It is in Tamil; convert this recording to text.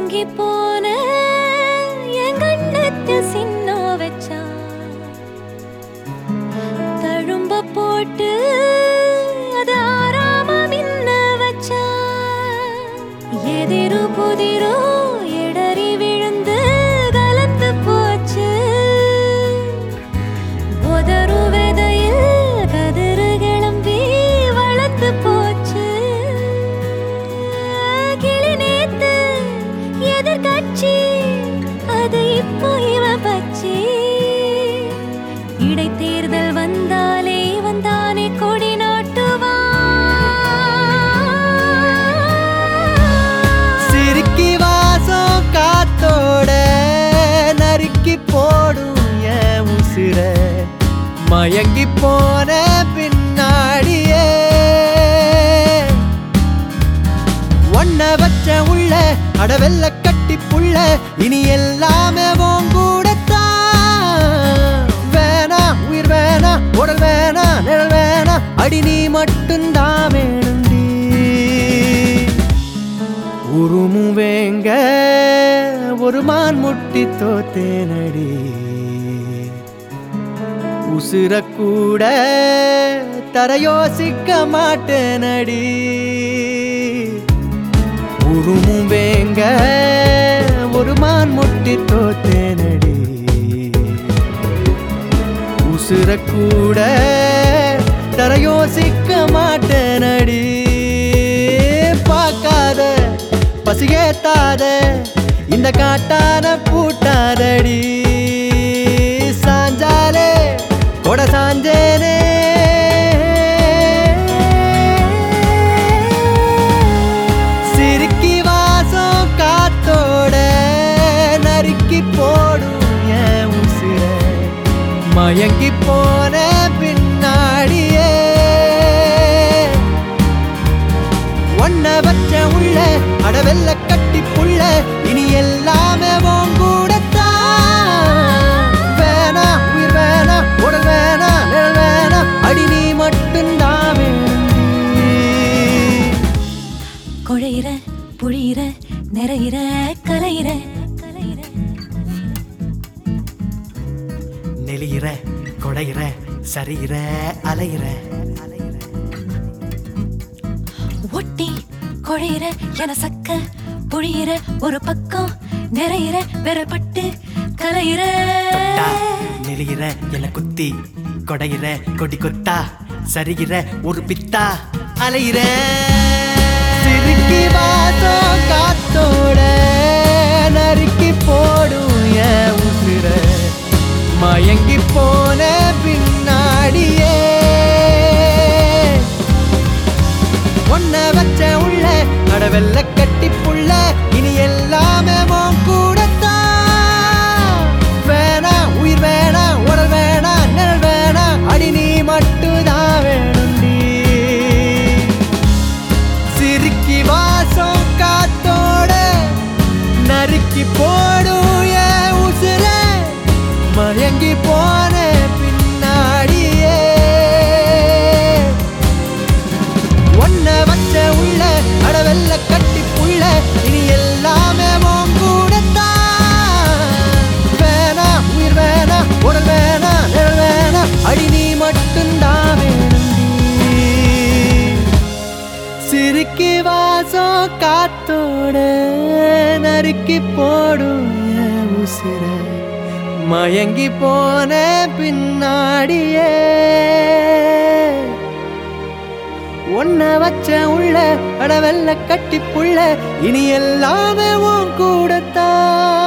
மயங்கி போன என் கண்ணத்தில் சின்ன வச்சா தழும்ப போட்டு அது ஆறாம மின்ன வச்சா எதிரு புதிரோ இடறி விழுந்து கலந்து போச்சு உதறு விதையில் கதிரு கிளம்பி வளர்த்து போச்சு கிளி நேத்து எதிர்கட்சி அது இப்போ இவ பச்சி இடைத்தேர்தல் வந்தாலே வந்தானே கொடி நாட்டுவா சிரிக்கி வாசம் காத்தோட நறுக்கி போடும் என் உசிர மயங்கி போன பின்னாடியே ஒன்ன வச்ச உள்ள அடவெல்ல கட்டி புள்ள இனி எல்லாமே உன் கூடத்தான் வேணா உயிர் வேணா உடல் வேணா நிழல் வேணா அடி நீ மட்டும்தான் வேணுண்டி உருமும் வேங்க ஒரு மான் முட்டி தோத்தேனடி உசுர கூட தர யோசிக்க மாட்டேனடி உருமும் வேங்க ஒரு மான் முட்டி தோத்தேனடி உசுர கூட தர யோசிக்க மாட்டேனடி பார்க்காத பசியேத்தாத இந்த காட்டான பூட்டாதடி சாஞ்சாலே கொட சாஞ்சேனே சிரிக்கி வாசம் காத்தோட நறுக்கி போடும் என் உசிர மயங்கி போன பின்னாடியே ஒன்ன வச்ச உள்ள அடவெல்ல கட்டி புள்ள இனி எல்லாமே உன் கூடத்தான் வேணா உயிர் வேணா உடல் வேணா நிழல் வேணா அடி நீ மட்டும்தான் வேண்டி குழையிற புழியிற நிறையிற கலையிற கலையிற நெளியிற கொடையிற சரியிற அலையிற ஒட்டி குழையிற என சக்க புழியிற ஒரு பக்கம் நிறையிற விரல்பட்டு கலையிற தொட்டா நெளியிற என குத்தி கொடையிற கொடி கொத்தா சரிகிற ஒரு பித்தா அலையிற சிரிக்கி வாசம் காத்தோட நறுக்கி போடும் என் உசிர மயங்கி போன பின்னாடியே ஒன்ன வச்ச உள்ள அடவெல்ல கட்டி புள்ள இனி எல்லாமே உன் கூடத்தான் வேணா உயிர் வேணா உடல் வேணா நிழல் வேணா அடி நீ மட்டும்தான் வேணுண்டி சிரிக்கி வாசம் காத்தோட நறுக்கி போடும் என் உசுர மயங்கி போன பின்னாடியே ஒன்ன வச்ச உள்ள அடவெல்ல கட்டி புள்ள இனி எல்லாமே உன் கூடத்தான் வேணா உயிர் வேணா உடல் வேணா நிழல் வேணா அடி நீ மட்டும்தான் வேணுண்டி சிரிக்கி வாசம் காத்தோட நறுக்கி போடும் என் உசிர மயங்கி போன பின்னாடியே ஒன்ன வச்ச உள்ள அடவெல்ல கட்டி புள்ள இனி எல்லாமே உன் கூடத்தான்